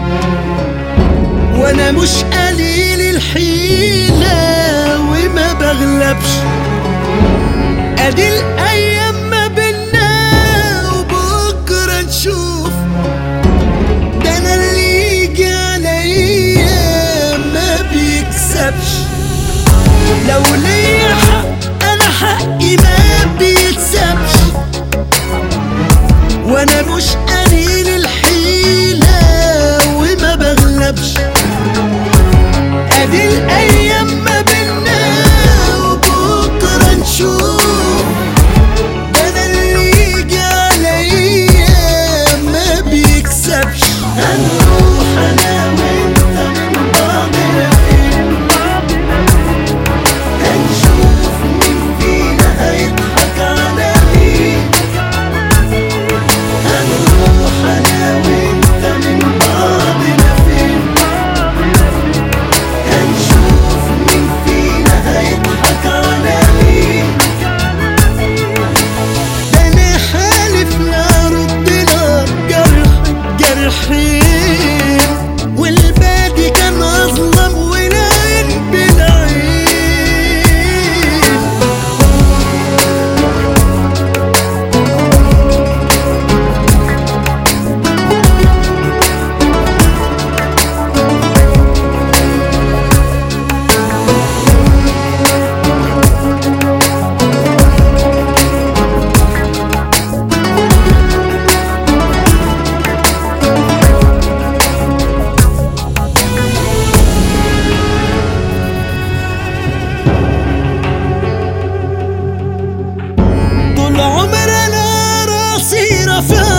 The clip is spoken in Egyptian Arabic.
وانا مش قليل الحيلة وما بغلبش ادي الايام ما بينا وبكرة نشوف ده انا اللي يجي عليا ما بيكسبش لو ليا حق انا حقي ما بيتسابش وانا مش قليل الحيلة وما بغلبش ادي الايام ما بينا وبكرة نشوف ده انا اللي يجي عليا ما بيكسبش هنروح انا وانت من بعضنا فين هنشوف مين فينا هيضحك على مين هنروح انا وانت من بعضنا فين هنشوف مين فينا هيضحك على مين ده انا حالف نردنا جرح جرحين والباقي كان اظلم والعين بالعين طول عمرنا راسي رافع